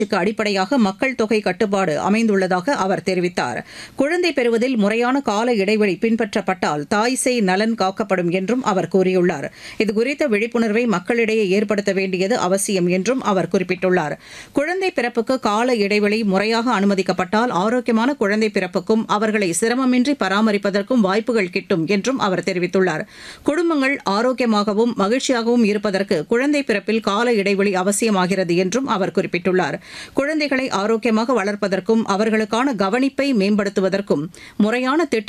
க்கு அடிப்படையாக மக்கள் தொகை கட்டுப்பாடு அமைந்துள்ளதாக அவர் தெரிவித்தார் குழந்தை பெறுவதில் முறையான கால இடைவெளி பின்பற்றப்பட்டால் தாய் சேய் நலன் காக்கப்படும் என்றும் அவர் கூறியுள்ளார் இதுகுறித்த விழிப்புணர்வை மக்களிடையே ஏற்படுத்த வேண்டியது அவசியம் என்றும் அவர் குறிப்பிட்டுள்ளார் குழந்தை பிறப்புக்கு கால இடைவெளி முறையாக அனுமதிக்கப்பட்டால் ஆரோக்கியமான குழந்தை பிறப்புக்கும் அவர்களை சிரமமின்றி பராமரிப்பதற்கும் வாய்ப்புகள் கிட்டும் என்றும் அவர் தெரிவித்துள்ளார் குடும்பங்கள் ஆரோக்கியமாகவும் மகிழ்ச்சியாகவும் இருப்பதற்கு குழந்தை பிறப்பில் கால இடைவெளி அவசியமாகிறது என்றும் அவர் குறிப்பிட்டுள்ளார் குழந்தைகளை ஆரோக்கியமாக வளர்ப்பதற்கும் அவர்களுக்கான கவனிப்பை மேம்படுத்துவதற்கும் முறையான திட்ட